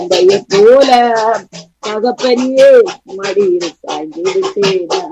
குழந்தையை போல தகப்பனியே மடியில் சாய்ந்து விட்டேனா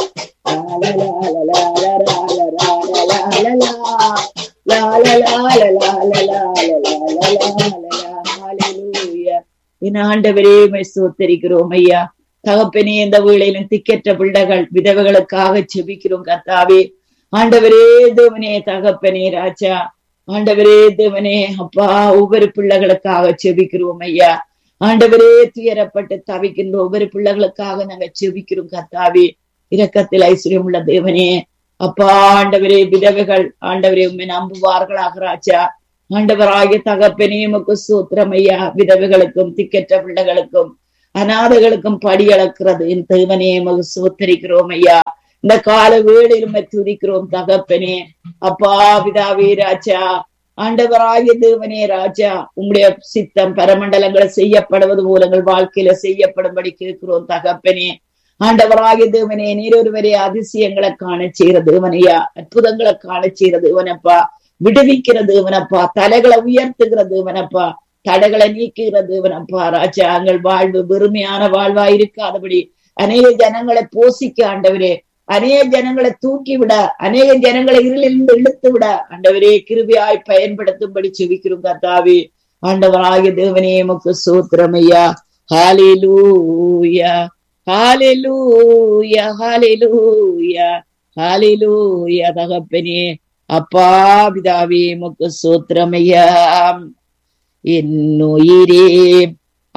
என் ஆண்டவரே சோத்தரிக்கிறோம் ஐயா தகப்பனே இந்த வேளையிலும் திக்கற்ற பிள்ளைகள் விதவைகளுக்காக செபிக்கிறோம் கர்த்தாவே ஆண்டவரே தேவனே தகப்பனே ராஜா ஆண்டவரே தேவனே அப்பா ஒவ்வொரு பிள்ளைகளுக்காக செபிக்கிறோம் ஐயா ஆண்டவரே துயரப்பட்டு தவிக்கின்ற ஒவ்வொரு பிள்ளைகளுக்காக நாங்க செபிக்கிறோம் கர்த்தாவே இரக்கத்தில் ஐஸ்வர்யம் உள்ள தேவனே அப்பா ஆண்டவரே விதவைகள் ஆண்டவரே உண்மை நம்புவார்களாக ராஜா ஆண்டவராகிய தகப்பனே உமக்கு சூத்திரம் ஐயா விதவைகளுக்கும் திக்கற்ற பிள்ளைகளுக்கும் அநாதைகளுக்கும் படி அளக்கிறது என் தேவனே மகு சோத்தரிக்கிறோம் ஐயா இந்த கால வேளையிலும் துதிக்கிறோம் தகப்பனே அப்பா பிதாவே ராஜா ஆண்டவராகிய தேவனே ராஜா உங்களுடைய சித்தம் பரமண்டலங்களை செய்யப்படுவது போல எங்கள் வாழ்க்கையில செய்யப்படும்படி கேட்கிறோம் தகப்பனே ஆண்டவராகிய தேவனே நீரொருவரே அதிசயங்களை காண செய்கிற தேவனையா அற்புதங்களை காண செய்கிற தேவனப்பா விடுவிக்கிற தேவனப்பா தலைகளை உயர்த்துகிற தேவனப்பா தடைகளை நீக்குகிற தேவனப்பா ராஜா எங்கள் வாழ்வு வெறுமையான வாழ்வா இருக்காதபடி அநேக ஜனங்களை போசிக்க ஆண்டவரே அநேக ஜனங்களை தூக்கி விட அநேக ஜனங்களை இருளிலிருந்து இழுத்து விட ஆண்டவரே கிருபியாய் பயன்படுத்தும்படி செவிக்கிறோம் கர்த்தாவே ஆண்டவராகிய தேவனே முக்கு சூத்திரமையா ஹாலிலூயா ஹாலிலூயா ஹாலிலூயா ஹாலிலூயா தகப்பனே அப்பா பிதாவே முக்கு சூத்திரமையா என்னுயிரே